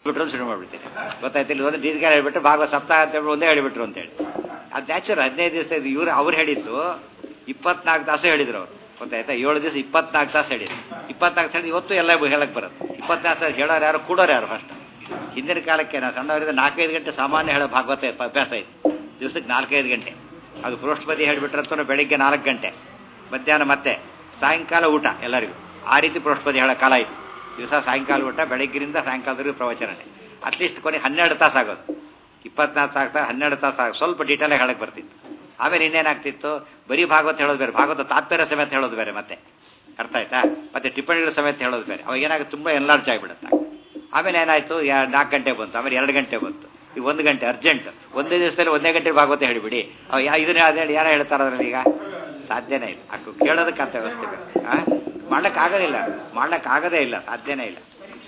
ಬಿಟ್ರು ಅಂತ ಶುರು ಮಾಡ್ಬಿಡ್ತೀನಿ ಗೊತ್ತಾಯ್ತು ಇಲ್ಲಿ ಒಂದು ದೀರ್ಘ ಹೇಳ್ಬಿಟ್ಟು ಭಾಗವತ ಸಪ್ತಾಹ ಅಂತ ಹೇಳಿ ಒಂದೇ ಹೇಳಿಬಿಟ್ರು ಅಂತೇಳಿ ಅದು ನ್ಯಾಚುರಲ್ ಹದಿನೈದು ದಿವಸ ಇದು ಇವ್ರು ಅವ್ರು ಹೇಳಿದ್ದು ಇಪ್ಪತ್ನಾಲ್ಕು ತಾಸು ಹೇಳಿದ್ರು ಅವ್ರು ಗೊತ್ತಾಯ್ತಾ ಏಳು ದಿವಸ ಇಪ್ಪತ್ನಾಲ್ಕು ತಾಸು ಹೇಳಿದ್ರು ಇಪ್ಪತ್ನಾಲ್ಕು ತಾಸು ಇವತ್ತು ಎಲ್ಲ ಹೇಳಕ್ ಬರುತ್ತೆ ಇಪ್ಪತ್ನಾಲ್ಕು ತಾಸು ಹೇಳೋರು ಯಾರು ಕೂಡೋರು ಯಾರು ಫಸ್ಟ್ ಹಿಂದಿನ ಕಾಲಕ್ಕೆ ನಾವು ಸಣ್ಣವರಿಂದ ನಾಲ್ಕೈದು ಗಂಟೆ ಸಾಮಾನ್ಯ ಹೇಳೋ ಭಾಗವತ ಇತ್ತು, ಅಭ್ಯಾಸ ಇತ್ತು ದಿವಸಕ್ಕೆ ನಾಲ್ಕೈದು ಗಂಟೆ ಅದು ಪೃಷ್ಠಪದಿ ಹೇಳಿಬಿಟ್ರಂತೂ ಬೆಳಿಗ್ಗೆ ನಾಲ್ಕು ಗಂಟೆ ಮಧ್ಯಾಹ್ನ ಮತ್ತೆ ಸಾಯಂಕಾಲ ಊಟ ಎಲ್ಲರಿಗೂ ಆ ರೀತಿ ಪೃಷ್ಠಪದಿ ಹೇಳೋ ಕಾಲ ಇತ್ತು ದಿವಸ ಸಾಯಂಕಾಲ ಊಟ ಬೆಳಗ್ಗಿನಿಂದ ಸಾಯಂಕಾಲದವರೆಗೂ ಪ್ರವಚನನೇ ಅಟ್ಲೀಸ್ಟ್ ಕೊನೆ ಹನ್ನೆರಡು ತಾಸು ಆಗೋದು ಇಪ್ಪತ್ನಾಲ್ಕು ತಾಸು ಹನ್ನೆರಡು ತಾಸು ಆಗ ಸ್ವಲ್ಪ ಡೀಟೇಲಾಗಿ ಹೇಳಕ್ಕೆ ಬರ್ತಿತ್ತು ಆಮೇಲೆ ಇನ್ನೇನಾಗ್ತಿತ್ತು ಬರೀ ಭಾಗವತ ಹೇಳೋದು ಬೇರೆ ಭಾಗವತ ತಾತ್ಪರ್ಯ ಸಮೇತ ಹೇಳೋದು ಬೇರೆ ಮತ್ತೆ ಅರ್ಥ ಆಯ್ತಾ ಮತ್ತೆ ಟಿಪ್ಪಣಿಗಳ ಸಮೇತ ಹೇಳೋದು ಬೇರೆ ಅವಾಗ ಏನಾಗುತ್ತೆ ತುಂಬ ಎನ್ಲಾರ್ಜ್ ಆಗಿಬಿಡುತ್ತೆ ಆಮೇಲೆ ಏನಾಯ್ತು ಯಾ ನಾಲ್ಕು ಗಂಟೆ ಬಂತು ಆಮೇಲೆ ಎರಡು ಗಂಟೆ ಬಂತು ಈಗ ಒಂದು ಗಂಟೆ ಅರ್ಜೆಂಟ್ ಒಂದೇ ದಿವಸದಲ್ಲಿ ಒಂದೇ ಗಂಟೆ ಭಾಗವತ ಹೇಳಿಬಿಡಿ ಅವ್ ಯಾ ಇದನ್ನ ಅದೇ ಹೇಳಿ ಯಾರೋ ಹೇಳ್ತಾರ ಅದ್ರಲ್ಲಿ ಈಗ ಸಾಧ್ಯನೇ ಇಲ್ಲ ಅಕ್ಕ ಕೇಳೋದಕ್ಕೆ ಅಂತ ವ್ಯವಸ್ಥೆ ಬೇಕು ಆ? ಮಾಡ್ಲಿಕ್ಕೆ ಆಗೋದಿಲ್ಲ ಮಾಡ್ಲಿಕ್ಕೆ ಆಗೋದೇ ಇಲ್ಲ ಸಾಧ್ಯನೇ ಇಲ್ಲ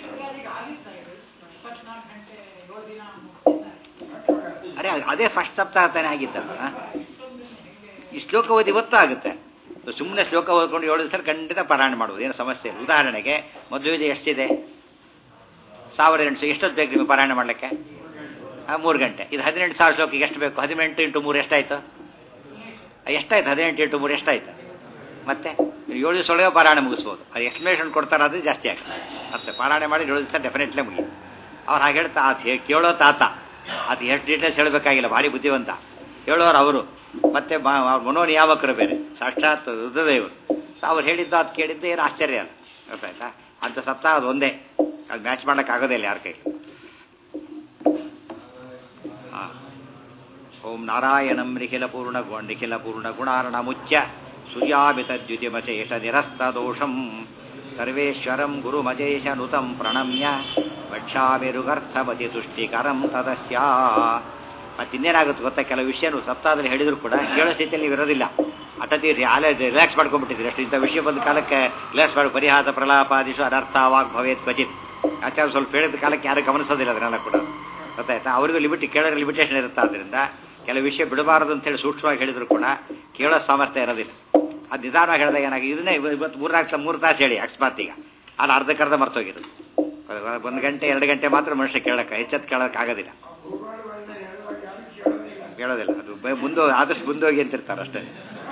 ಅರೆ ಅದೇ ಫಸ್ಟ್ ಸಪ್ತಾಹ ತಾನೇ ಆಗಿದ್ದಲ್ಲ ಈ ಶ್ಲೋಕ ಓದಿ ಇವತ್ತು ಆಗುತ್ತೆ ಸುಮ್ಮನೆ ಶ್ಲೋಕ ಓದ್ಕೊಂಡು ಏಳು ದಿವಸ ಖಂಡಿತ ಪಾರಾಯಣ ಮಾಡುವುದು ಏನು ಸಮಸ್ಯೆ ಇಲ್ಲ ಉದಾಹರಣೆಗೆ ಮದುವೆ ಎಷ್ಟಿದೆ ಸಾವಿರ ಎಂಟು ಎಷ್ಟೊತ್ತು ಬೇಕು ನಿಮಗೆ ಪಾರಾಯಣ ಮಾಡಲಿಕ್ಕೆ ಮೂರು ಗಂಟೆ ಇದು ಹದಿನೆಂಟು ಸಾವಿರ ಶ್ಲೋಕಿಗೆ ಎಷ್ಟು ಬೇಕು ಹದಿನೆಂಟು ಇಂಟು ಮೂರು ಎಷ್ಟಾಯ್ತು ಎಷ್ಟಾಯ್ತು ಹದಿನೆಂಟು ಇಂಟು ಮೂರು ಎಷ್ಟಾಯ್ತು ಮತ್ತೆ ಏಳು ದಿವಸ ಒಳಗೆ ಪಾರಾಯಣ ಮುಗಿಸ್ಬೋದು ಅದು ಎಕ್ಸ್ಪ್ಲೇಷನ್ ಕೊಡ್ತಾರೆ ಅದು ಜಾಸ್ತಿ ಆಗ್ತದೆ ಮತ್ತೆ ಪಾರಾಯಣ ಮಾಡಿ ಏಳು ದಿವಸ ಡೆಫಿನೆಟ್ಲೇ ಮುಗಿಯುತ್ತೆ ಅವ್ರು ಹಾಗೆ ಹೇಳ್ತಾ ಅದು ಹೇ- ಕೇಳೋ ತಾತ ಅದು ಎಷ್ಟು ಡೀಟೇಲ್ಸ್ ಹೇಳಬೇಕಾಗಿಲ್ಲ ಭಾರಿ ಬುದ್ಧಿವಂತ ಹೇಳೋರು ಅವರು ಮತ್ತೆ ಬ- ಅವ್ರ ಮನೋನಿಯಾಮಕರು ಬೇರೆ ಸಾಕ್ಷಾತ್ ರುದ್ರದೇವರು ಸೊ ಅವ್ರು ಹೇಳಿದ್ದು ಅದು ಕೇಳಿದ್ದು ಏನು ಆಶ್ಚರ್ಯ ಅಲ್ಲ ಗೊತ್ತಾಯ್ತಾ ಅಂತ ಸಪ್ತಾಹ ಅದು ಒಂದೇ ಅದು ಮ್ಯಾಚ್ ಮಾಡೋಕ್ಕಾಗೋದೇ ಇಲ್ಲ ಯಾರ ಕೈ ಹಾಂ ಓಂ ನಾರಾಯಣಂ ನಿಖಿಲ ಪೂರ್ಣ ಗು- ನಿಖಿಲ ಪೂರ್ಣ ಗುಣಾರ್ಣ ಮುಚ್ಯ ಸೂರ್ಯಾಭಿತದ್ಯುತಿಮಶೇಷ ನಿರಸ್ತ ದೋಷಂ ಸರ್ವೇಶ್ವರಂ ಗುರುಮಜೇಶ ನುತಂ ಪ್ರಣಮ್ಯ ವಕ್ಷಾಮಿರುಗರ್ಥಮತಿ ತುಷ್ಟಿಕರಂ ತದಸ್ಯ ಮತ್ತಿನ್ನೇನಾಗುತ್ತೆ ಗೊತ್ತಾ ಕೆಲವು ವಿಷಯನು ಸಪ್ತಾಹದಲ್ಲಿ ಹೇಳಿದ್ರು ಕೂಡ ಕೇಳೋ ಸ್ಥಿತಿಯಲ್ಲಿ ನೀವು ಇರೋದಿಲ್ಲ ಅಟತಿ ಅಲ್ಲೇ ರಿಲ್ಯಾಕ್ಸ್ ಮಾಡ್ಕೊಂಡ್ಬಿಟ್ಟಿದ್ದೀರಿ ಅಷ್ಟು ಇಂಥ ವಿಷಯ ಬಂದ ಕಾಲಕ್ಕೆ ರಿಲ್ಯಾಕ್ಸ್ ಮಾಡಿ ಪರಿಹಾಸ ಪ್ರಲಾಪಾದಿಶು ಅನರ್ಥ ವಾಗ್ ಭವೇತ್ ಕ್ವಚಿತ್ ಆಚಾರ ಸ್ವಲ್ಪ ಹೇಳಿದ ಕಾಲಕ್ಕೆ ಯಾರು ಗಮನಿಸೋದಿಲ್ಲ ಅದನ್ನೆಲ್ಲ ಕೂಡ ಗೊತ್ತಾಯ್ತಾ ಅವರಿಗೂ ಲಿಮಿಟ್ ಕೇಳೋ ಲಿಮಿಟೇಷನ್ ಇರುತ್ತೆ ಆದ್ದರಿಂದ ಕೆಲವು ವಿಷಯ ಬಿಡಬಾರದು ಅಂತೇಳಿ ಸೂಕ್ಷ್ಮವಾಗಿ ಹೇಳಿದ್ರು ಕೂಡ ಕೇಳೋ ಸಾಮರ್ಥ್ಯ ಇರೋದಿಲ್ಲ ಅದು ನಿಧಾನವಾಗಿ ಹೇಳಿದಾಗ ಏನಾಗಿ ಇದನ್ನೇ ಇವ- ಇವತ್ತು ಮೂರ್ನಾಲ್ಕು ಮೂರು ತಾಸು ಹೇಳಿ ಅಕಸ್ಮಾತ್ ಈಗ ಅಲ್ಲಿ ಅರ್ಧಕ್ಕರ್ಧ ಮರ್ತೋಗಿದ್ದು ಒಂದು ಗಂಟೆ ಎರಡು ಗಂಟೆ ಮಾತ್ರ ಮನುಷ್ಯ ಕೇಳಕ್ಕೆ ಹೆಚ್ಚತ್ತು ಕೇಳೋಕೆ ಆಗೋದಿಲ್ಲ ಕೇಳೋದಿಲ್ಲ ಅದು ಬ- ಮುಂದೆ ಆದಷ್ಟು ಮುಂದೋಗಿ ಅಂತಿರ್ತಾರೆ ಅಷ್ಟೇ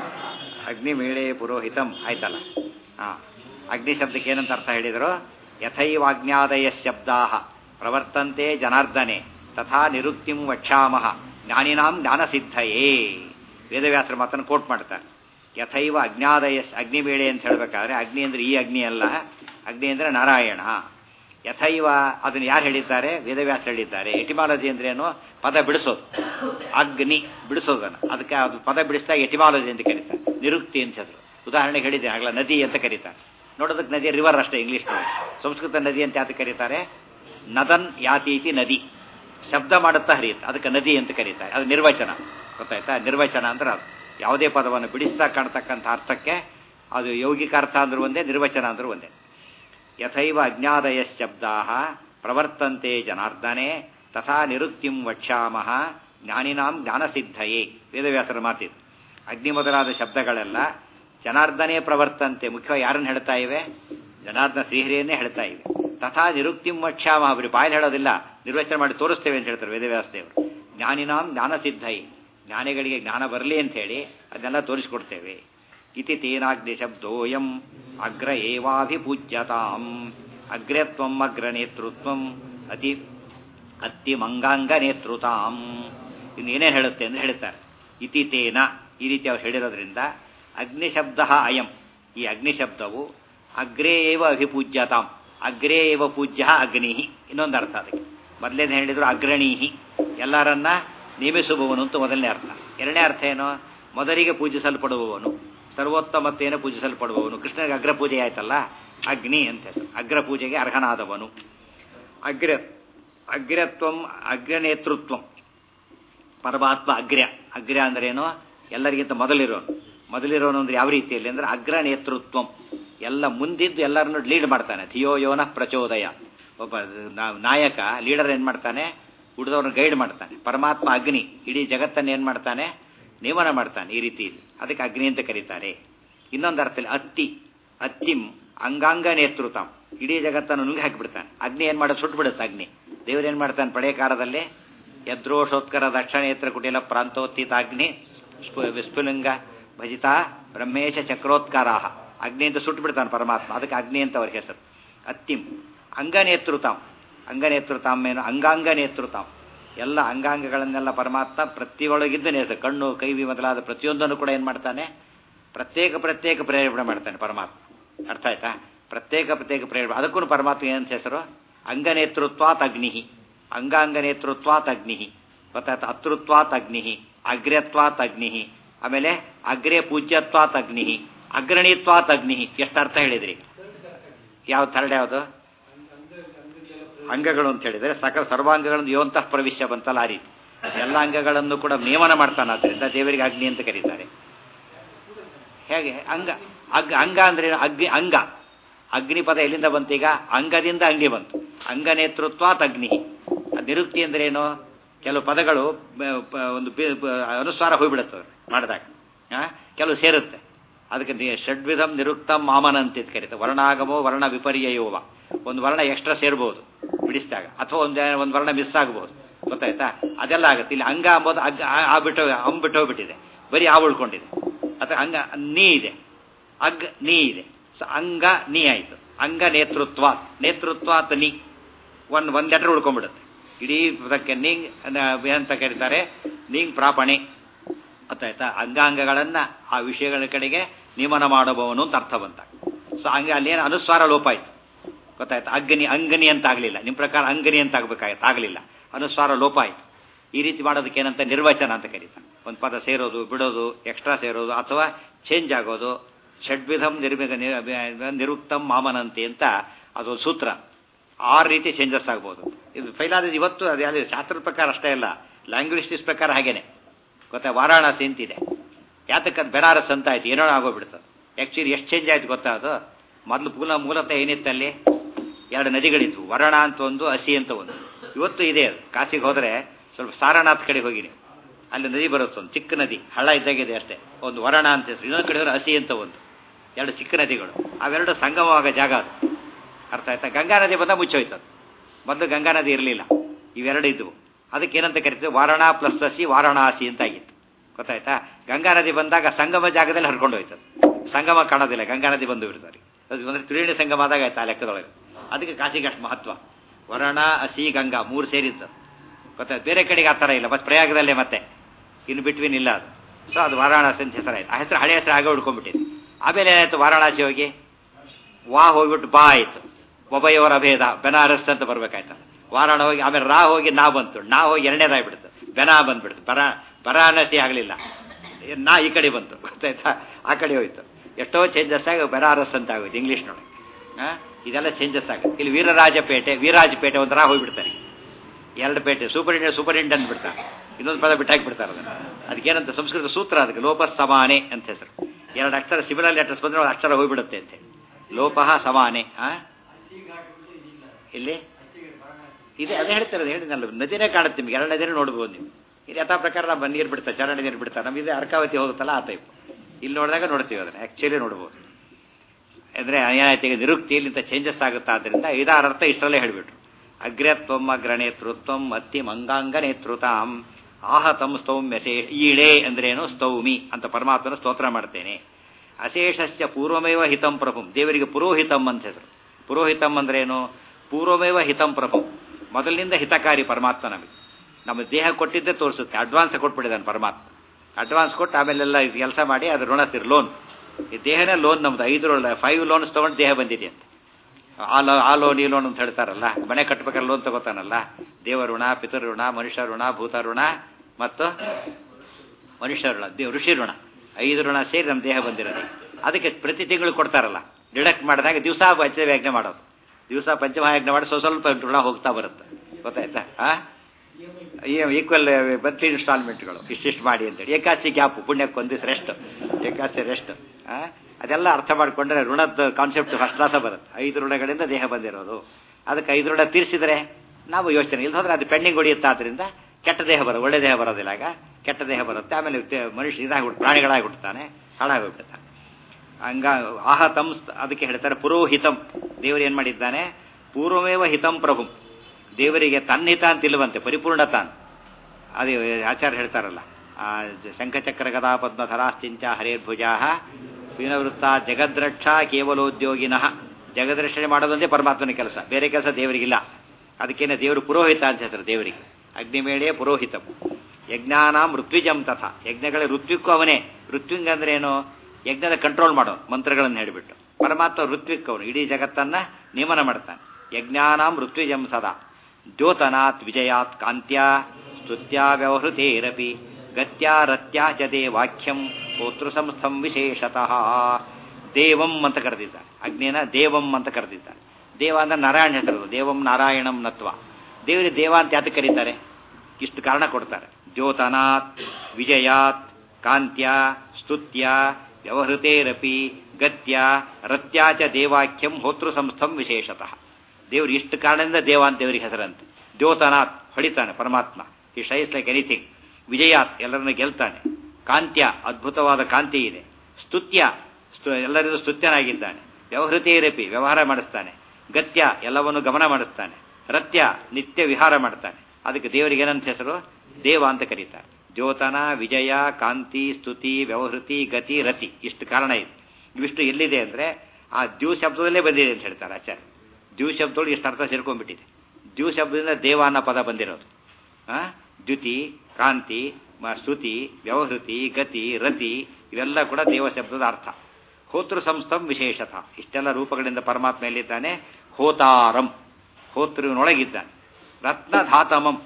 ಅಗ್ನಿ ಮೇಳೆ ಪುರೋಹಿತಂ ಆಯ್ತಲ್ಲ ಹಾಂ ಅಗ್ನಿ ಶಬ್ದಕ್ಕೆ ಏನಂತ ಅರ್ಥ ಹೇಳಿದರು ಯಥೈವಾಜ್ಞಾದಯ ಶಬ್ದಾ ಪ್ರವರ್ತಂತೆ ಜನಾರ್ದನೆ ತಥಾ ನಿರುಕ್ತಿಂ ವಕ್ಷಾಮಹ ಜ್ಞಾನಿನಾಂ ಜ್ಞಾನಸಿದ್ಧಯೇ ವೇದವ್ಯಾಸರ ಮಾತನ್ನು ಕೋಟ್ ಮಾಡ್ತಾರೆ ಯಥೈವ ಅಜ್ಞಾದಯ ಅಗ್ನಿಬೇಳೆ ಅಂತ ಹೇಳಬೇಕಾದ್ರೆ ಅಗ್ನಿ ಅಂದರೆ ಈ ಅಗ್ನಿ ಅಲ್ಲ ಅಗ್ನಿ ಅಂದರೆ ನಾರಾಯಣ ಯಥೈವ ಅದನ್ನು ಯಾರು ಹೇಳಿದ್ದಾರೆ ವೇದವ್ಯಾಸ ಹೇಳಿದ್ದಾರೆ ಎಟಿಮಾಲಜಿ ಅಂದ್ರೇನು ಪದ ಬಿಡಿಸೋದು ಅಗ್ನಿ ಬಿಡಿಸೋದನ್ನು ಅದಕ್ಕೆ ಅದು ಪದ ಬಿಡಿಸಿದಾಗ ಎಟಿಮಾಲಜಿ ಅಂತ ಕರೀತಾರೆ ನಿರುಕ್ತಿ ಅಂತ ಹೆಸರು ಉದಾಹರಣೆಗೆ ಹೇಳಿದೆ ಆಗಲ ನದಿ ಅಂತ ಕರೀತಾರೆ ನೋಡೋದಕ್ಕೆ ನದಿ ರಿವರ್ ಅಷ್ಟೇ ಇಂಗ್ಲೀಷ್ನಲ್ಲಿ ಸಂಸ್ಕೃತ ನದಿ ಅಂತ ಯಾತ ಕರೀತಾರೆ ನದನ್ ಯಾತೀತಿ ನದಿ ಶಬ್ದ ಮಾಡುತ್ತಾ ಹರಿಯುತ್ತೆ ಅದಕ್ಕೆ ನದಿ ಅಂತ ಕರೀತಾರೆ ಅದು ನಿರ್ವಚನ ಗೊತ್ತಾಯ್ತಾ ನಿರ್ವಚನ ಅಂದ್ರೆ ಅದು ಯಾವುದೇ ಪದವನ್ನು ಬಿಡಿಸ್ತಾ ಕಾಣ್ತಕ್ಕಂಥ ಅರ್ಥಕ್ಕೆ ಅದು ಯೌಗಿಕ ಅರ್ಥ ಅಂದ್ರೂ ಒಂದೇ ನಿರ್ವಚನ ಅಂದ್ರೂ ಒಂದೇ ಯಥೈವ ಅಜ್ಞಾದಯ ಶಬ್ದಾ ಪ್ರವರ್ತಂತೆ ಜನಾರ್ದನೆ ತಥಾ ನಿರುಕ್ತಿಂ ವಕ್ಷ್ಯಾಮಹ ಜ್ಞಾನಿನಾಂ ಜ್ಞಾನಸಿದ್ಧಯೇ ವೇದವ್ಯಾಸರ ಮಾತಿದು ಅಗ್ನಿ ಮೊದಲಾದ ಶಬ್ದಗಳೆಲ್ಲ ಜನಾರ್ದನೇ ಪ್ರವರ್ತಂತೆ ಮುಖ್ಯವಾಗಿ ಯಾರನ್ನು ಹೇಳ್ತಾ ಇವೆ ಜನಾರ್ದನ ಶ್ರೀಹರಿಯನ್ನೇ ಹೇಳ್ತಾ ಇವೆ ತಥಾ ನಿರುಕ್ತಿಂ ವಕ್ಷ್ಯಾಮಹ ಬರೀ ಬಾಯಲ್ಲಿ ಹೇಳೋದಿಲ್ಲ ನಿರ್ವಚನ ಮಾಡಿ ತೋರಿಸ್ತೇವೆ ಅಂತ ಹೇಳ್ತಾರೆ ವೇದವ್ಯಾಸ ದೇವರು ಜ್ಞಾನಿನಾಂ ಜ್ಞಾನಸಿದ್ಧೈ ಜ್ಞಾನಿಗಳಿಗೆ ಜ್ಞಾನ ಬರಲಿ ಅಂತ ಹೇಳಿ ಅದನ್ನೆಲ್ಲ ತೋರಿಸ್ಕೊಡ್ತೇವೆ ಇತಿ ತೇನಾಗ್ನಿ ಶಬ್ದೋಯಂ ಅಗ್ರ ಏವಾಭಿಪೂಜ್ಯತಾಂ ಅಗ್ರೆ ತ್ವಂ ಅಗ್ರ ನೇತೃತ್ವಂ ಅತಿ ಅತಿ ಮಂಗಾಂಗ ನೇತೃತಾಂ ಇನ್ನು ಏನೇನು ಹೇಳುತ್ತೆ ಅಂತ ಹೇಳ್ತಾರೆ ಇತಿ ತೇನ ಈ ರೀತಿ ಅವ್ರು ಹೇಳಿರೋದ್ರಿಂದ ಅಗ್ನಿ ಶಬ್ದ ಅಯಂ ಈ ಅಗ್ನಿ ಶಬ್ದವು ಅಗ್ರೇ ಏವ ಅಭಿಪೂಜ್ಯತಾಂ ಅಗ್ರೇ ಏವ ಪೂಜ್ಯ ಅಗ್ನಿ ಇನ್ನೊಂದು ಅರ್ಥ ಅದಕ್ಕೆ ಮೊದಲೇನು ಹೇಳಿದ್ರು ಅಗ್ರಣೀಹಿ ಎಲ್ಲರನ್ನ ನೇಮಿಸುವವನು ಅಂತ ಮೊದಲನೇ ಅರ್ಥ ಎರಡನೇ ಅರ್ಥ ಏನು ಮೊದಲಿಗೆ ಪೂಜಿಸಲ್ಪಡುವವನು ಸರ್ವೋತ್ತಮತ್ತೇನೆ ಪೂಜಿಸಲ್ಪಡುವವನು ಕೃಷ್ಣನಿಗೆ ಅಗ್ರ ಪೂಜೆ ಆಯ್ತಲ್ಲ ಅಗ್ನಿ ಅಂತ ಹೆಸರು ಅಗ್ರ ಪೂಜೆಗೆ ಅರ್ಹನಾದವನು ಅಗ್ರ ಅಗ್ರತ್ವಂ ಅಗ್ರನೇತೃತ್ವಂ ಪರಮಾತ್ಮ ಅಗ್ರ್ಯ ಅಗ್ರ್ಯ ಅಂದ್ರೇನು ಎಲ್ಲರಿಗಿಂತ ಮೊದಲಿರೋನು ಮೊದಲಿರೋನು ಅಂದ್ರೆ ಯಾವ ರೀತಿಯಲ್ಲಿ ಅಂದ್ರೆ ಅಗ್ರ ನೇತೃತ್ವಂ ಎಲ್ಲ ಮುಂದಿದ್ದು ಎಲ್ಲರನ್ನು ಲೀಡ್ ಮಾಡ್ತಾನೆ ಥಿಯೋ ಯೋನ ಪ್ರಚೋದಯ ಒಬ್ಬ ನಾ- ನಾಯಕ ಲೀಡರ್ ಏನ್ ಮಾಡ್ತಾನೆ ಉಳಿದವ್ರನ್ನ ಗೈಡ್ ಮಾಡ್ತಾನೆ ಪರಮಾತ್ಮ ಅಗ್ನಿ ಇಡೀ ಜಗತ್ತನ್ನು ಏನ್ ಮಾಡ್ತಾನೆ ನೇಮನ ಮಾಡ್ತಾನೆ ಈ ರೀತಿ ಅದಕ್ಕೆ ಅಗ್ನಿ ಅಂತ ಕರೀತಾರೆ ಇನ್ನೊಂದು ಅರ್ಥದಲ್ಲಿ ಅತ್ತಿ ಅತ್ತಿಂ ಅಂಗಾಂಗ ನೇತೃತ್ವ ಇಡೀ ಜಗತ್ತನ್ನು ನುಂಗಿ ಹಾಕಿಬಿಡ್ತಾನೆ ಅಗ್ನಿ ಏನ್ ಮಾಡೋದು ಸುಟ್ಟು ಬಿಡುತ್ತೆ ಅಗ್ನಿ ದೇವರೇನು ಮಾಡ್ತಾನೆ ಪಳೆಯ ಕಾಲದಲ್ಲಿ ಯದ್ರೋಷೋತ್ಕರ ದಕ್ಷಿಣೇತ್ರ ಕುಟಿಲ ಪ್ರಾಂತೋತ್ಥಿತಾಗ್ನಿ ಸ್ಫು- ವಿಸ್ಫುಲಿಂಗ ಭಜಿತಾ ಬ್ರಹ್ಮೇಶ ಚಕ್ರೋತ್ಕಾರಾಹ ಅಗ್ನಿ ಅಂತ ಸುಟ್ಟು ಬಿಡ್ತಾನೆ ಪರಮಾತ್ಮ ಅದಕ್ಕೆ ಅಗ್ನಿ ಅಂತ ಅವ್ರ ಹೆಸರು ಅತ್ತಿಂ ಅಂಗನೇತೃತಾಂ ಅಂಗನೇತೃತಾಂ ಏನು ಅಂಗಾಂಗ ನೇತೃತಾಂ ಎಲ್ಲ ಅಂಗಾಂಗಗಳನ್ನೆಲ್ಲ ಪರಮಾತ್ಮ ಪ್ರತಿಯೊಳಗಿದ್ದು ನೇತ ಕಣ್ಣು ಕೈವಿ ಮೊದಲಾದ ಪ್ರತಿಯೊಂದನ್ನು ಕೂಡ ಏನು ಮಾಡ್ತಾನೆ ಪ್ರತ್ಯೇಕ ಪ್ರತ್ಯೇಕ ಪ್ರೇರೇಪಣೆ ಮಾಡ್ತಾನೆ ಪರಮಾತ್ಮ ಅರ್ಥ ಆಯ್ತಾ ಪ್ರತ್ಯೇಕ ಪ್ರತ್ಯೇಕ ಪ್ರೇರೇಪಣೆ ಅದಕ್ಕೂ ಪರಮಾತ್ಮ ಏನಂತ ಹೆಸರು ಅಂಗನೇತೃತ್ವಾತ್ ಅಗ್ನಿ ಅಂಗಾಂಗ ನೇತೃತ್ವಾತ್ ಅಗ್ನಿ ಗೊತ್ತಾಯ್ತು ಅತೃತ್ವಾತ್ ಅಗ್ನಿ ಅಗ್ರ್ಯತ್ವಾತ್ ಅಗ್ನಿ ಆಮೇಲೆ ಅಗ್ರೇ ಪೂಜ್ಯತ್ವಾತ್ ಅಗ್ನಿ ಅಗ್ರಣೀತ್ವಾತ್ ಅಗ್ನಿ ಎಷ್ಟು ಅರ್ಥ ಹೇಳಿದ್ರಿ ಯಾವ ಥರ್ಡ್ ಯಾವುದು ಅಂಗಗಳು ಅಂತ ಹೇಳಿದರೆ ಸಕಲ ಸರ್ವಾಂಗಗಳನ್ನು ಯೋಂತಃ ಪ್ರವಿಶ್ಯ ಬಂತಲ್ಲ ಆ ರೀತಿ ಎಲ್ಲ ಅಂಗಗಳನ್ನು ಕೂಡ ನಿಯಮನ ಮಾಡ್ತಾನೆ ಆದ್ದರಿಂದ ದೇವರಿಗೆ ಅಗ್ನಿ ಅಂತ ಕರೀತಾರೆ ಹೇಗೆ ಅಂಗ ಅಗ್ ಅಂಗ ಅಂದ್ರೆ ಏನು? ಅಗ್ನಿ ಅಂಗ ಅಗ್ನಿ ಪದ ಎಲ್ಲಿಂದ ಬಂತು ಈಗ ಅಂಗದಿಂದ ಅಂಗಿ ಬಂತು ಅಂಗ ನೇತೃತ್ವಾತ್ ಅಗ್ನಿ ಆ ನಿರುಕ್ತಿ ಅಂದ್ರೆ ಏನು ಕೆಲವು ಪದಗಳು ಬ- ಪ- ಒಂದು ಬಿ- ಬ- ಅನುಸ್ವಾರ ಹೋಗ್ಬಿಡುತ್ತೆ ಮಾಡಿದಾಗ ಆ? ಕೆಲವು ಸೇರುತ್ತೆ ಅದಕ್ಕೆ ನಿ- ಷಡ್ವಿಧಂ ನಿರುಕ್ತಂ ಮಾಮನ ಅಂತ ಇದ್ ಕರೀತಾರೆ ವರ್ಣಾಗಮೋ ವರ್ಣ ವಿಪರ್ಯಯೋವ ಒಂದು ವರ್ಣ ಎಕ್ಸ್ಟ್ರಾ ಸೇರ್ಬೋದು ಬಿಡಿಸಿದಾಗ ಅಥವಾ ಒಂದು ಒಂದು ವರ್ಣ ಮಿಸ್ ಆಗ್ಬೋದು ಗೊತ್ತಾಯ್ತಾ ಅದೆಲ್ಲ ಆಗುತ್ತೆ ಇಲ್ಲಿ ಅಂಗ ಅಂಬೋದು ಅಗ್ಗ ಆ- ಆ ಬಿಟ್ಟು ಅಂಬ್ ಬಿಟ್ಟು ಹೋಗ್ಬಿಟ್ಟಿದೆ ಬರೀ ಆ ಉಳ್ಕೊಂಡಿದೆ ಅಥವಾ ಅಂಗ ನೀ ಇದೆ ಅಗ್ ನೀ ಇದೆ ಸೊ ಅಂಗ ನೀ ಆಯಿತು ಅಂಗ ನೇತೃತ್ವ ನೇತೃತ್ವಾತ್ ನೀ ಒಂದು ಒಂದು ಲೆಟರ್ ಉಳ್ಕೊಂಡ್ಬಿಡುತ್ತೆ ಇಡೀ ಪದಕ್ಕೆ ನಿಂಗ್ ಅನ್ನ- ಅಂತ ಕರೀತಾರೆ ನಿಂಗ್ ಪ್ರಾಪಣೆ ಗೊತ್ತಾಯ್ತಾ ಅಂಗಾಂಗಗಳನ್ನು ಆ ವಿಷಯಗಳ ಕಡೆಗೆ ನಿಯಮನ ಮಾಡಬಹುವನು ಅಂತ ಅರ್ಥ ಬಂತ ಸೊ ಹಂಗೆ ಅಲ್ಲೇನು ಅನುಸ್ವಾರ ಲೋಪ ಆಯ್ತು ಗೊತ್ತಾಯ್ತಾ ಅಗ್ನಿ ಅಂಗನಿ ಅಂತ ಆಗಲಿಲ್ಲ ನಿಮ್ಮ ಪ್ರಕಾರ ಅಂಗನಿ ಅಂತ ಆಗ್ಬೇಕಾಯ್ತು ಆಗಲಿಲ್ಲ ಅನುಸ್ವಾರ ಲೋಪ ಆಯ್ತು ಈ ರೀತಿ ಮಾಡೋದಕ್ಕೆ ಏನಂತ ನಿರ್ವಚನ ಅಂತ ಕರೀತಾರೆ ಒಂದು ಪದ ಸೇರೋದು ಬಿಡೋದು ಎಕ್ಸ್ಟ್ರಾ ಸೇರೋದು ಅಥವಾ ಚೇಂಜ್ ಆಗೋದು ಷಡ್ವಿಧಂ ನಿರ್ಮಿಗ ನಿರುಕ್ತಂ ಮಾಮನಂತಿ ಅಂತ ಅದೊಂದು ಸೂತ್ರ ಆರು ರೀತಿ ಚೇಂಜಸ್ ಆಗ್ಬೋದು ಇದು ಫೈಲಾದ ಇವತ್ತು ಅದು ಯಾವ್ದು ಶಾಸ್ತ್ರದ ಪ್ರಕಾರ ಅಷ್ಟೇ ಅಲ್ಲ ಲ್ಯಾಂಗ್ವಿಸ್ಟಿಕ್ಸ್ ಪ್ರಕಾರ ಹಾಗೇನೆ ಗೊತ್ತಾ ವಾರಾಣಸಿ ಅಂತಿದೆ ಯಾತಕ್ಕೆ ಅದು ಬೆನಾರಸ್ ಅಂತ ಆಯ್ತು ಏನೋ ಆಗೋಗ್ಬಿಡ್ತದೆ ಆ್ಯಕ್ಚುಲಿ ಎಷ್ಟು ಚೇಂಜ್ ಆಯ್ತು ಗೊತ್ತಾ ಅದು ಮೊದಲು ಮೂಲ ಮೂಲತಃ ಏನಿತ್ತಲ್ಲಿ ಎರಡು ನದಿಗಳಿದ್ವು ವರಣ ಅಂತ ಒಂದು ಹಸಿ ಅಂತ ಒಂದು ಇವತ್ತು ಇದೆ ಅದು ಕಾಶಿಗೆ ಹೋದರೆ ಸ್ವಲ್ಪ ಸಾರನಾಥ್ ಕಡೆ ಹೋಗಿ ನೀವು ಅಲ್ಲಿ ನದಿ ಬರುತ್ತೆ ಒಂದು ಚಿಕ್ಕ ನದಿ ಹಳ್ಳ ಇದ್ದಾಗಿದೆ ಅಷ್ಟೇ ಒಂದು ವರಣ ಅಂತ ಹೆಸರು ಇನ್ನೊಂದು ಕಡೆ ಹೋದ್ರೆ ಹಸಿ ಅಂತ ಒಂದು ಎರಡು ಚಿಕ್ಕ ನದಿಗಳು ಅವೆರಡು ಸಂಗಮವಾಗ ಜಾಗ ಅದು ಅರ್ಥ ಆಯ್ತಾ ಗಂಗಾ ನದಿ ಬಂದ ಮುಚ್ಚೋಯ್ತು ಅದು ಮೊದಲು ಗಂಗಾ ನದಿ ಇರಲಿಲ್ಲ ಇವೆರಡು ಇದ್ವು ಅದಕ್ಕೆ ಏನಂತ ಕರಿತೀವಿ ವಾರಣಾ ಪ್ಲಸ್ ಹಸಿ ವಾರಣಾಸಿ ಅಂತ ಆಗಿತ್ತು ಗೊತ್ತಾಯ್ತಾ ಗಂಗಾ ನದಿ ಬಂದಾಗ ಸಂಗಮ ಜಾಗದಲ್ಲಿ ಹರ್ಕೊಂಡು ಹೋಯ್ತು ಅದು. ಸಂಗಮ ಕಾಣೋದಿಲ್ಲ ಗಂಗಾ ನದಿ ಬಂದು ಬಿಡ್ತಾರೆ ಅದು ಅಂದ್ರೆ ತ್ರಿವೇಣಿ ಸಂಗಮ ಆದಾಗ ಆಯ್ತು ಆ ಲೆಕ್ಕದೊಳಗೆ ಅದಕ್ಕೆ ಕಾಶಿಗೆ ಅಷ್ಟು ಮಹತ್ವ ವರಣ ಹಸಿ ಗಂಗಾ ಮೂರು ಸೇರಿದ್ದು ಗೊತ್ತಾಯ್ತು ಬೇರೆ ಕಡೆಗೆ ಆ ಥರ ಇಲ್ಲ ಮತ್ತೆ ಪ್ರಯಾಗದಲ್ಲೇ ಮತ್ತೆ ಇನ್ನು ಬಿಟ್ವೀನ್ ಇಲ್ಲ ಅದು ಸೊ ಅದು ವಾರಾಣಸಿ ಅಂತ ಹೆಸರಾಯ್ತು ಆ ಹೆಸರು ಹಳೆ ಹೆಸರು ಆಗ ಉಳ್ಕೊಂಡ್ಬಿಟ್ಟಿದೆ ಆಮೇಲೆ ಏನಾಯ್ತು ವಾರಾಣಸಿ ಹೋಗಿ ವಾ ಹೋಗ್ಬಿಟ್ಟು ಬಾ ಆಯ್ತು ಒಬ್ಬಯವರ ಅಭೇದ ಬೆನಾರಸ್ ಅಂತ ಬರ್ಬೇಕಾಯ್ತು ವಾರಾಣ ಹೋಗಿ ಆಮೇಲೆ ರಾ ಹೋಗಿ ನಾ ಬಂತು ನಾ ಹೋಗಿ ಎರಡನೇದಾಗ್ಬಿಡ್ತು ಬೆನಾ ಬಂದ್ಬಿಡ್ತು ಬರ ಬರಾಣಸಿ ಆಗಲಿಲ್ಲ ನಾ ಈ ಕಡೆ ಬಂತು ಗೊತ್ತಾಯ್ತಾ ಆ ಕಡೆ ಹೋಯ್ತು ಎಷ್ಟೋ ಚೇಂಜಸ್ ಆಗಿ ಬೆನಾರಸ್ ಅಂತ ಆಗೋಯ್ತು ಇಂಗ್ಲೀಷ್ನೊಳಗೆ ಹಾಂ ಇದೆಲ್ಲ ಚೇಂಜಸ್ ಆಗುತ್ತೆ ಇಲ್ಲಿ ವೀರರಾಜಪೇಟೆ ವೀರರಾಜಪೇಟೆ ಒಂಥರ ಹೋಗ್ಬಿಡ್ತಾರೆ ಎರಡು ಪೇಟೆ ಸೂಪರಿಂಟೆಂಡ್ ಸೂಪರಿಂಟ್ ಅಂದ್ಬಿಡ್ತಾರೆ ಇನ್ನೊಂದು ಪದ ಬಿಟ್ಟಾಕ್ಬಿಡ್ತಾರೆ ಅದನ್ನು ಅದಕ್ಕೇನಂತ ಸಂಸ್ಕೃತ ಸೂತ್ರ ಅದಕ್ಕೆ ಲೋಪ ಸಮಾನೆ ಅಂತ ಹೆಸರು ಎರಡು ಅಕ್ಷರ ಸಿಮಿಲರ್ ಲೆಟರ್ಸ್ ಬಂದ್ರೆ ಒಂದು ಅಕ್ಷರ ಹೋಗ್ಬಿಡುತ್ತೆ ಅಂತ ಲೋಪಃ ಸಮಾನೆ ಆ ಇಲ್ಲಿ ಇದೆ ಅದೇ ಹೇಳ್ತಾರೆ ಅದು ಹೇಳಿದ್ನಲ್ಲ ನದಿನೇ ಕಾಣುತ್ತೆ ನಿಮ್ಗೆ ಎರಡು ನದಿನೇ ನೋಡ್ಬೋದು ನೀವು ಇದು ಯಥಾ ಪ್ರಕಾರ ನಮ್ಮ ನೀರು ಬಿಡ್ತಾರೆ ಚರಂಡಿ ನೀರು ಬಿಡ್ತಾರೆ ನಮ್ಮಿದೆ ಅರ್ಕಾವತಿ ಹೋಗುತ್ತಲ್ಲ ಆ ಟೈಪ್ ಇಲ್ಲಿ ನೋಡಿದಾಗ ನೋಡ್ತೀವಿ ಅದನ್ನು ಆ್ಯಕ್ಚುಲಿ ನೋಡ್ಬೋದು ಅಂದರೆ ಏನಾಯ್ತು ಈಗ ನಿರುಕ್ತಿ ಇಲ್ಲಿಂದ ಚೇಂಜಸ್ ಆಗುತ್ತಾ ಆದ್ದರಿಂದ ಐದಾರು ಅರ್ಥ ಇಷ್ಟರಲ್ಲೇ ಹೇಳಿಬಿಟ್ರು ಅಗ್ರತ್ವಂ ಅಗ್ರನೇತೃತ್ವಂ ಅತ್ತಿ ಮಂಗಾಂಗ ನೇತೃತಾಂ ಆಹತಂ ಸ್ತೌಮ್ಯಸೇ ಈಳೆ ಅಂದ್ರೇನು ಸ್ತೌಮಿ ಅಂತ ಪರಮಾತ್ಮನ ಸ್ತೋತ್ರ ಮಾಡ್ತೇನೆ ಅಶೇಷಸ್ಯ ಪೂರ್ವಮೇವ ಹಿತಂ ಪ್ರಭುಂ ದೇವರಿಗೆ ಪುರೋಹಿತಂ ಅಂತ ಹೆಸರು ಪುರೋಹಿತಂ ಅಂದ್ರೇನು ಪೂರ್ವಮೇವ ಹಿತಂ ಪ್ರಭುಂ ಮೊದಲಿನಿಂದ ಹಿತಕಾರಿ ಪರಮಾತ್ಮ ನಮಗೆ ನಮ್ಮ ದೇಹ ಕೊಟ್ಟಿದ್ದೇ ತೋರಿಸುತ್ತೆ ಅಡ್ವಾನ್ಸ್ ಕೊಟ್ಬಿಟ್ಟಿದ್ದಾನೆ ಪರಮಾತ್ಮ ಅಡ್ವಾನ್ಸ್ ಕೊಟ್ಟು ಆಮೇಲೆಲ್ಲ ಕೆಲಸ ಮಾಡಿ ಅದು ಋಣ ತಿರ್ ಲೋನ್ ಈ ದೇಹನೇ ಲೋನ್ ನಮ್ದು ಐದು ಫೈವ್ ಲೋನ್ಸ್ ತೊಗೊಂಡು ದೇಹ ಬಂದಿದೆ ಅಂತ ಆ ಲೋ ಆ ಲೋನ್ ಈ ಲೋನ್ ಅಂತ ಹೇಳ್ತಾರಲ್ಲ ಮನೆ ಕಟ್ಬೇಕಾದ್ರೆ ಲೋನ್ ತಗೋತಾನಲ್ಲ ದೇವ ಋಣ ಪಿತೃ ಋಣ ಮನುಷ್ಯ ಋಣ ಭೂತ ಋಣ ಮತ್ತು ಮನುಷ್ಯ ಋಣ ದೇವ್ ಋಷಿ ಋಣ ಐದು ಋಣ ಸೇರಿ ನಮ್ಮ ದೇಹ ಬಂದಿರೋದು ಅದಕ್ಕೆ ಪ್ರತಿ ತಿಂಗಳು ಕೊಡ್ತಾರಲ್ಲ ಡಿಡಕ್ಟ್ ಮಾಡಿದಾಗ ದಿವಸ ಪಂಚಮಯಜ್ಞ ಮಾಡೋದು ದಿವಸ ಪಂಚಮಯಜ್ಞ ಮಾಡಿ ಸ್ವಲ್ಪ ಸ್ವಲ್ಪ ಋಣ ಹೋಗ್ತಾ ಬರುತ್ತೆ ಗೊತ್ತಾಯ್ತಾ ಆ ಈಕ್ವಲ್ ಮಂತ್ಲಿ ಇನ್ಸ್ಟಾಲ್ಮೆಂಟ್ಗಳು ಇಷ್ಟಿಷ್ಟು ಮಾಡಿ ಅಂತೇಳಿ ಏಕಾಸಿ ಗ್ಯಾಪು ಪುಣ್ಯಕ್ಕೆ ಒಂದು ದಿವಸ ರೆಸ್ಟ್ ಏಕಾಸಿ ರೆಸ್ಟ್ ಅದೆಲ್ಲ ಅರ್ಥ ಮಾಡಿಕೊಂಡ್ರೆ ಋಣದ ಕಾನ್ಸೆಪ್ಟ್ ಫಸ್ಟ್ ಕ್ಲಾಸ ಬರುತ್ತೆ ಐದು ಋಣಗಳಿಂದ ದೇಹ ಬಂದಿರೋದು ಅದಕ್ಕೆ ಐದು ಋಣ ತೀರಿಸಿದ್ರೆ ನಾವು ಯೋಚನೆ ಇಲ್ಲ ಹೋದ್ರೆ ಅದು ಪೆಂಡಿಂಗ್ ಹೊಡೆಯುತ್ತೆ ಆದ್ದರಿಂದ ಕೆಟ್ಟ ದೇಹ ಬರೋದು ಒಳ್ಳೆ ದೇಹ ಬರೋದಿಲ್ಲ ಆಗ ಕೆಟ್ಟ ದೇಹ ಬರುತ್ತೆ ಆಮೇಲೆ ತೆ- ಮನುಷ್ಯ ಇದಾಗ್ಬಿಟ್ಟು ಪ್ರಾಣಿಗಳಾಗ್ಬಿಡ್ತಾನೆ ಹಾಳಾಗೋಗ್ಬಿಡ್ತಾನೆ ಹಂಗ ಆಹತಂ ಸ್- ಅದಕ್ಕೆ ಹೇಳ್ತಾರೆ ಪುರೋಹಿತಂ ದೇವರು ಏನು ಮಾಡಿದ್ದಾನೆ ಪೂರ್ವಮೇವ ಹಿತಂ ಪ್ರಭು ದೇವರಿಗೆ ತನ್ನಿತ ಅಂತ ಇಲ್ವಂತೆ ಪರಿಪೂರ್ಣ ತಾನ್ ಅದೇ ಆಚಾರ್ಯ ಹೇಳ್ತಾರಲ್ಲ ಆ ಜ- ಶಂಖಚಕ್ರ ಗದಾ ಪದ್ಮಧರಾಶ್ಚಿಂಚ ಹರೇರ್ಭುಜಾ ವಿನವೃತ್ತ ಜಗದ್ರಕ್ಷ ಕೇವಲೋದ್ಯೋಗಿನಃ ಜಗದ್ರಕ್ಷಣೆ ಮಾಡೋದಂದೇ ಪರಮಾತ್ಮನ ಕೆಲಸ ಬೇರೆ ಕೆಲಸ ದೇವರಿಗಿಲ್ಲ ಅದಕ್ಕೇನೆ ದೇವರು ಪುರೋಹಿತ ಅಂತ ಹೆಸರು ದೇವರಿಗೆ ಅಗ್ನಿಮೇಳೆ ಪುರೋಹಿತ ಯಜ್ಞಾನಾಂ ಋತ್ವಿಜಂ ತಥ ಯಜ್ಞಗಳ ಋತ್ವಿಕ್ಕೂ ಅವನೇ ಋತ್ವಿಂಗ್ ಅಂದ್ರೆ ಏನು ಯಜ್ಞದ ಕಂಟ್ರೋಲ್ ಮಾಡೋ ಮಂತ್ರಗಳನ್ನು ಹೇಳಿಬಿಟ್ಟು ಪರಮಾತ್ಮ ಋತ್ವಿಕ್ ಅವನು ಇಡೀ ಜಗತ್ತನ್ನ ನಿಯಮನ ಮಾಡ್ತಾನೆ ಯಜ್ಞಾನಾಂ ಋತ್ವಿಜಂ ಸದಾ ದ್ಯೋತನಾತ್ ವಿಜಯಾತ್ ಕಾಂತ್ಯ ಸ್ತುತ್ಯ ವ್ಯವಹೃತೇರಪಿ ಗತ್ಯ ರತ್ಯ ಚ ದೇವಾಖ್ಯಂ ಗೋತೃ ಸಂಸ್ಥಂ ವಿಶೇಷತಃ ದೇವಂ ಅಂತ ಕರೆದಿದ್ದಾರೆ ಅಗ್ನಿನ ದೇವಂ ಅಂತ ಕರೆದಿದ್ದಾರೆ ದೇವ ಅಂದ್ರೆ ನಾರಾಯಣ ಹೆಸರು ದೇವಂ ನಾರಾಯಣಂ ನತ್ವ ದೇವರಿಗೆ ದೇವ ಅಂತ ಯಾತಕ್ಕೆ ಕರೀತಾರೆ ಇಷ್ಟು ಕಾರಣ ಕೊಡ್ತಾರೆ ದ್ಯೋತನಾತ್ ವಿಜಯಾತ್ ಕಾಂತ್ಯ ಸ್ತುತ್ಯ ವ್ಯವಹೃತೇರಪಿ ಗತ್ಯ ರತ್ಯಾಚ ದೇವಾಖ್ಯಂ ಹೋತೃ ಸಂಸ್ಥಂ ವಿಶೇಷತಃ ದೇವರು ಇಷ್ಟು ಕಾರಣದಿಂದ ದೇವ ಅಂತ ದೇವರಿಗೆ ಹೆಸರಂತೆ ದ್ಯೋತನಾಥ್ ಹೊಡಿತಾನೆ ಪರಮಾತ್ಮ ಈ ಶೈಸ್ ಲೈಕ್ ಎನಿಥಿಂಗ್ ವಿಜಯಾತ್ ಎಲ್ಲರನ್ನ ಗೆಲ್ತಾನೆ ಕಾಂತ್ಯ ಅದ್ಭುತವಾದ ಕಾಂತಿ ಇದೆ ಸ್ತುತ್ಯ ಸ್ತು- ಎಲ್ಲರಿಗೂ ಸ್ತುತ್ಯನಾಗಿದ್ದಾನೆ ವ್ಯವಹೃತೇರಪಿ ವ್ಯವಹಾರ ಮಾಡಿಸ್ತಾನೆ ಗತ್ಯ ಎಲ್ಲವನ್ನು ಗಮನ ಮಾಡಿಸ್ತಾನೆ ರತ್ಯ ನಿತ್ಯ ವಿಹಾರ ಮಾಡ್ತಾನೆ ಅದಕ್ಕೆ ದೇವರಿಗೆ ಏನಂತ ಹೆಸರು ದೇವ ಅಂತ ಕರೀತಾರೆ ದ್ಯೋತನ ವಿಜಯ ಕಾಂತಿ ಸ್ತುತಿ ವ್ಯವಹೃತಿ ಗತಿ ರತಿ ಇಷ್ಟು ಕಾರಣ ಇದೆ ಇವಿಷ್ಟು ಎಲ್ಲಿದೆ ಅಂದ್ರೆ ಆ ದ್ಯೂ ಶಬ್ದದಲ್ಲೇ ಬಂದಿದೆ ಅಂತ ಹೇಳ್ತಾರೆ ಆಚಾರ್ಯ ದ್ಯೂ ಶಬ್ದದೊಳಗೆ ಇಷ್ಟು ಅರ್ಥ ಸೇರ್ಕೊಂಡ್ಬಿಟ್ಟಿದೆ ದ್ಯೂ ಶಬ್ದದಿಂದ ದೇವ ಅನ್ನೋ ಪದ ಬಂದಿರೋದು ಆ? ದ್ಯುತಿ ಕಾಂತಿ ಮ- ಸ್ತುತಿ ವ್ಯವಹೃತಿ ಗತಿ ರತಿ ಇವೆಲ್ಲ ಕೂಡ ದೇವ ಶಬ್ದದ ಅರ್ಥ ಹೋತೃ ಸಂಸ್ಥಂ ವಿಶೇಷತಃ ಇಷ್ಟೆಲ್ಲ ರೂಪಗಳಿಂದ ಪರಮಾತ್ಮ ಎಲ್ಲಿದ್ದಾನೆ ಹೋತಾರಂ ಹೋತೃವಿನೊಳಗಿದ್ದಾನೆ ರತ್ನಧಾತಮಂ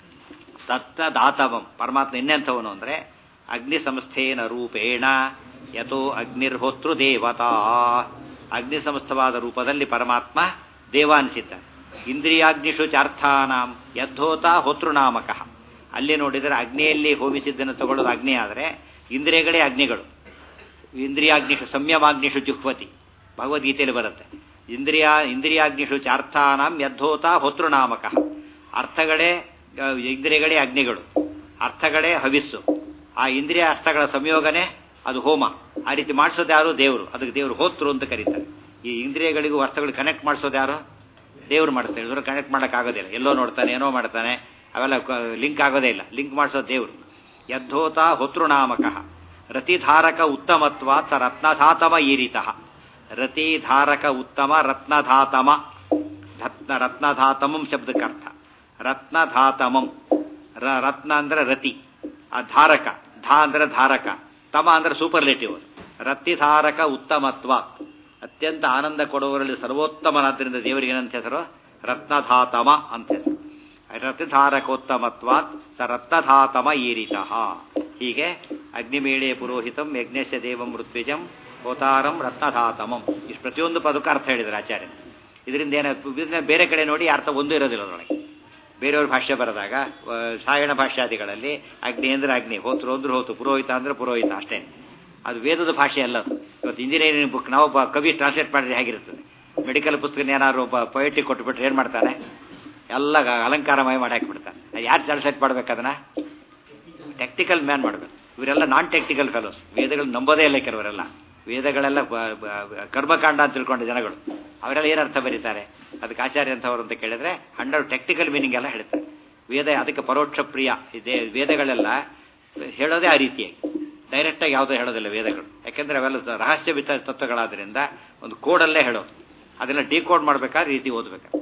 ತತ್ನದಾತವಂ ಪರಮಾತ್ಮ ಇನ್ನೆಂಥವನು ಅಂದರೆ ಅಗ್ನಿ ಸಂಸ್ಥೇನ ರೂಪೇಣ ಯಥೋ ಅಗ್ನಿರ್ಹೋತೃ ದೇವತಾ ಅಗ್ನಿ ಸಂಸ್ಥವಾದ ರೂಪದಲ್ಲಿ ಪರಮಾತ್ಮ ದೇವ ಅನಿಸಿದ್ದಾನೆ ಇಂದ್ರಿಯಾಗ್ನಿಷು ಚಾರ್ಥಾನಾಂ ಯದ್ಧೋತ ಹೋತೃನಾಮಕಃ ಅಲ್ಲಿ ನೋಡಿದರೆ ಅಗ್ನಿಯಲ್ಲಿ ಹೋಮಿಸಿದ್ದನ್ನು ತಗೊಳ್ಳೋದು ಅಗ್ನಿ ಆದರೆ ಇಂದ್ರಿಯಗಳೇ ಅಗ್ನಿಗಳು ಇಂದ್ರಿಯಾಗ್ನಿಷು ಸಂಯಮಾಗ್ನಿಷು ಜುಹ್ವತಿ ಭಗವದ್ಗೀತೆಯಲ್ಲಿ ಬರುತ್ತೆ ಇಂದ್ರಿಯ ಇಂದ್ರಿಯಾಗ್ನಿಷು ಚಾರ್ಥಾನಾಂ ಯದ್ಧೋತ ಹೋತೃನಾಮಕಃ ಅರ್ಥಗಳೇ ಆ, ಇಂದ್ರಿಯಗಳೇ ಅಗ್ನಿಗಳು ಅರ್ಥಗಳೇ ಹವಿಸ್ಸು ಆ ಇಂದ್ರಿಯ ಅರ್ಥಗಳ ಸಂಯೋಗನೆ ಅದು ಹೋಮ ಆ ರೀತಿ ಮಾಡಿಸೋದು ಯಾರು ದೇವರು ಅದಕ್ಕೆ ದೇವರು ಹೋತೃ ಅಂತ ಕರೀತಾರೆ ಈ ಇಂದ್ರಿಯಗಳಿಗೂ ಅರ್ಥಗಳು ಕನೆಕ್ಟ್ ಮಾಡಿಸೋದು ಯಾರು ದೇವರು ಮಾಡಿಸ್ತಾರೆ ಇವರು ಕನೆಕ್ಟ್ ಮಾಡೋಕ್ಕಾಗೋದಿಲ್ಲ ಎಲ್ಲೋ ನೋಡ್ತಾನೆ ಏನೋ ಮಾಡ್ತಾನೆ ಅವೆಲ್ಲ ಲಿಂಕ್ ಆಗೋದೇ ಇಲ್ಲ ಲಿಂಕ್ ಮಾಡಿಸೋದು ದೇವರು ಯದ್ಧೋತ ಹೋತೃನಾಮಕಃ ರತಿಧಾರಕ ಉತ್ತಮತ್ವಾತ್ ಸ ರತ್ನಧಾತಮ ಈರಿತಃ ರತಿಧಾರಕ ಉತ್ತಮ ರತ್ನಧಾತಮ ರತ್ನ ರತ್ನಧಾತಮಂ ಶಬ್ದಕ್ಕೆ ಅರ್ಥ ರತ್ನಧಾತಮಂ ರ ರತ್ನ ಅಂದ್ರೆ ರತಿ ಆ ಧಾರಕ ಧಾ ಅಂದ್ರೆ ಧಾರಕ ತಮ ಅಂದ್ರೆ ಸೂಪರ್ಲೇಟಿವ್ ರತಿಧಾರಕ ಉತ್ತಮತ್ವ ಅತ್ಯಂತ ಆನಂದ ಕೊಡುವವರಲ್ಲಿ ಸರ್ವೋತ್ತಮನಾದ್ದರಿಂದ ದೇವರಿಗೆ ಏನಂತ ಹೆಸರು ರತ್ನಧಾತಮ ಅಂತ ಹೆಸರು ರತಿಧಾರಕೋತ್ತಮತ್ವಾತ್ ಸ ರತ್ನಧಾತಮ ಈರಿತಃ ಹೀಗೆ ಅಗ್ನಿಮೇಳೆ ಪುರೋಹಿತಂ ಯಜ್ಞಸ್ಯ ದೇವಂ ಋತ್ವಿಜಂ ಹೋತಾರಂ ರತ್ನಧಾತಮಂ ಇಷ್ಟು ಪ್ರತಿಯೊಂದು ಪದಕ್ಕೂ ಅರ್ಥ ಹೇಳಿದ್ದಾರೆ ಆಚಾರ್ಯ ಇದರಿಂದ ಏನ ಇದನ್ನ ಬೇರೆ ಕಡೆ ನೋಡಿ ಅರ್ಥ ಒಂದು ಇರೋದಿಲ್ಲ ಅದರೊಳಗೆ ಬೇರೆಯವ್ರ ಭಾಷೆ ಬರೆದಾಗ ಆ, ಸಾಯಣ ಭಾಷಾದಿಗಳಲ್ಲಿ ಅಗ್ನಿ ಅಂದ್ರೆ ಅಗ್ನಿ ಹೋತೃ ಅಂದ್ರೆ ಹೋತು ಪುರೋಹಿತ ಅಂದ್ರೆ ಪುರೋಹಿತ ಅಷ್ಟೇ ಅದು ವೇದದ ಭಾಷೆ ಅಲ್ಲ ಅದು ಇವತ್ತು ಇಂಜಿನಿಯರಿಂಗ್ ಬುಕ್ ನಾವು ಒಬ್ಬ ಕವಿ ಟ್ರಾನ್ಸ್ಲೇಟ್ ಮಾಡಿದ್ರೆ ಹೇಗಿರ್ತದೆ ಮೆಡಿಕಲ್ ಪುಸ್ತಕ ಏನಾದ್ರು ಒಬ್ಬ ಪೊಯೆಟಿಕ್ ಕೊಟ್ಬಿಟ್ರೆ ಏನು ಮಾಡ್ತಾನೆ ಎಲ್ಲ ಗ- ಅಲಂಕಾರಮಯ ಮಾಡಿ ಹಾಕ್ಬಿಡ್ತಾನೆ ಅದು ಯಾರು ಟ್ರಾನ್ಸ್ಲೇಟ್ ಮಾಡ್ಬೇಕು ಅದನ್ನ ಟೆಕ್ನಿಕಲ್ ಮ್ಯಾನ್ ಮಾಡಬೇಕು ಇವರೆಲ್ಲ ನಾನ್ ಟೆಕ್ನಿಕಲ್ ಫೆಲೋಸ್ ವೇದಗಳು ನಂಬೋದೇ ಇಲ್ಲ ಕೆಲವರೆಲ್ಲ ವೇದಗಳೆಲ್ಲ ಬ- ಬ- ಕರ್ಮಕಾಂಡ ಅಂತ ತಿಳ್ಕೊಂಡ ಜನಗಳು ಅವರೆಲ್ಲ ಏನು ಅರ್ಥ ಬರೀತಾರೆ ಅದಕ್ಕೆ ಆಚಾರ್ಯ ಅಂತವ್ರು ಅಂತ ಕೇಳಿದ್ರೆ ಹಂಡ್ರೆಡ್ ಟೆಕ್ನಿಕಲ್ ಮೀನಿಂಗ್ ಎಲ್ಲ ಹೇಳ್ತಾರೆ ವೇದ ಅದಕ್ಕೆ ಪರೋಕ್ಷ ಪ್ರಿಯ ಇದೆ ವೇದಗಳೆಲ್ಲ ಹೇಳೋದೇ ಆ ರೀತಿಯಾಗಿ ಡೈರೆಕ್ಟಾಗಿ ಯಾವುದೋ ಹೇಳೋದಿಲ್ಲ ವೇದಗಳು ಯಾಕೆಂದ್ರೆ ಅವೆಲ್ಲ ರಹಸ್ಯ ಬಿತ್ತ ತತ್ವಗಳಾದ್ರಿಂದ ಒಂದು ಕೋಡಲ್ಲೇ ಹೇಳೋದು ಅದನ್ನ ಡಿಕೋಡ್ ಮಾಡ್ಬೇಕಾದ್ರೆ ಈ ರೀತಿ ಓದ್ಬೇಕು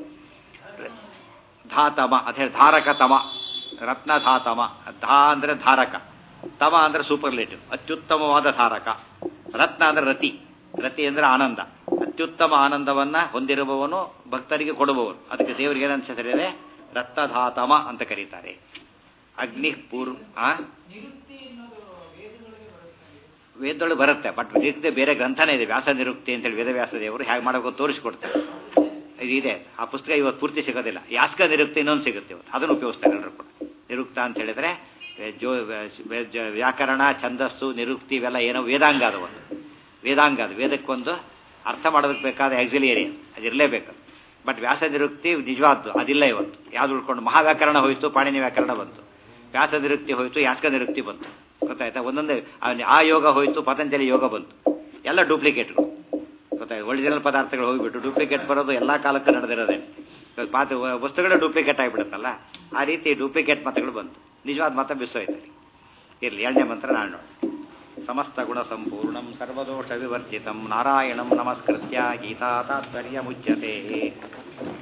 ಧಾತಮ ಅದ ಹೇಳಿ ಧಾರಕ ತಮ ರತ್ನ ಧಾತಮ ಧಾ ಅಂದ್ರೆ ಧಾರಕ ತಮ ಅಂದ್ರೆ ಸೂಪರ್ಲೇಟಿವ್ ಅತ್ಯುತ್ತಮವಾದ ಧಾರಕ ರತ್ನ ಅಂದ್ರೆ ರತಿ ರತಿ ಅಂದ್ರೆ ಆನಂದ ಅತ್ಯುತ್ತಮ ಆನಂದವನ್ನ ಹೊಂದಿರುವವನು ಭಕ್ತರಿಗೆ ಕೊಡುವವನು ಅದಕ್ಕೆ ದೇವರಿಗೆ ಏನಂತ ಹೆಸರಿದೆ ರತ್ನಧಾತಮ ಅಂತ ಕರೀತಾರೆ ಅಗ್ನಿ ಪೂರ್ವ ಆ ವೇದಗಳು ಬರುತ್ತೆ ಬಟ್ ನಿರುಕ್ತಿ ಬೇರೆ ಗ್ರಂಥನೇ ಇದೆ ವ್ಯಾಸ ನಿರುಕ್ತಿ ಅಂತೇಳಿ ವೇದವ್ಯಾಸ ದೇವರು ಹೇಗೆ ಮಾಡಬೇಕು ತೋರಿಸ್ಕೊಡ್ತಾರೆ ಇದಿದೆ ಆ ಪುಸ್ತಕ ಇವತ್ತು ಪೂರ್ತಿ ಸಿಗೋದಿಲ್ಲ ಯಾಸ್ಕ ನಿರುಕ್ತಿ ಇನ್ನೊಂದು ಸಿಗುತ್ತೆ ಇವತ್ತು ಅದನ್ನು ಉಪಯೋಗಿಸ್ತಾರೆ ಎಲ್ಲರೂ ಕೂಡ ನಿರುಕ್ತ ಅಂತ ಹೇಳಿದ್ರೆ ವೇ- ಜೋ ವೇ- ಜ- ವ್ಯಾಕರಣ ಛಂದಸ್ಸು ನಿರುಕ್ತಿ ಇವೆಲ್ಲ ಏನೋ ವೇದಾಂಗ ಅದು ಒಂದು ವೇದಾಂಗ ಅದು ವೇದಕ್ಕೊಂದು ಅರ್ಥ ಮಾಡೋದಕ್ಕೆ ಬೇಕಾದ ಆಕ್ಸಿಲಿಯರಿ ಅದು ಇರಲೇಬೇಕು ಬಟ್ ವ್ಯಾಸ ನಿರುಕ್ತಿ ನಿಜವಾದ್ದು ಅದಿಲ್ಲ ಇವತ್ತು ಯಾವ್ದು ಉಳ್ಕೊಂಡು ಮಹಾವ್ಯಾಕರಣ ಹೋಯಿತು ಪಾಣಿನಿ ವ್ಯಾಕರಣ ಬಂತು ವ್ಯಾಸ ನಿರುಕ್ತಿ ಹೋಯಿತು ಯಾಸ್ಕ ನಿರುಕ್ತಿ ಬಂತು ಗೊತ್ತಾಯ್ತಾ ಒಂದೊಂದೇ ಆ- ಆ ಯೋಗ ಹೋಯಿತು ಪತಂಜಲಿ ಯೋಗ ಬಂತು ಎಲ್ಲ ಡೂಪ್ಲಿಕೇಟ್ಗಳು ಗೊತ್ತಾಯ್ತು ಒರಿಜಿನಲ್ ಪದಾರ್ಥಗಳು ಹೋಗಿಬಿಟ್ಟು ಡೂಪ್ಲಿಕೇಟ್ ಬರೋದು ಎಲ್ಲ ಕಾಲಕ್ಕೂ ನಡೆದಿರೋದೆ ಮಾತು ವಸ್ತುಗಳೇ ಡೂಪ್ಲಿಕೇಟ್ ಆಗಿಬಿಡುತ್ತಲ್ಲ ಆ ರೀತಿ ಡೂಪ್ಲಿಕೇಟ್ ಮತಗಳು ಬಂತು ನಿಜವಾದ ಮತ ಬಿಸೋಯ್ತು ಇರಲಿ ಎರಡನೇ ಮಂತ್ರ ನಾನು ನೋಡಿ ಸಮಸ್ತ ಗುಣ ಸಂಪೂರ್ಣಂ ಸರ್ವದೋಷ ವಿವರ್ಜಿತಂ ನಾರಾಯಣಂ ನಮಸ್ಕೃತ್ಯ ಗೀತಾ ತಾತ್ಪರ್ಯ ಮುಚ್ಯತೆ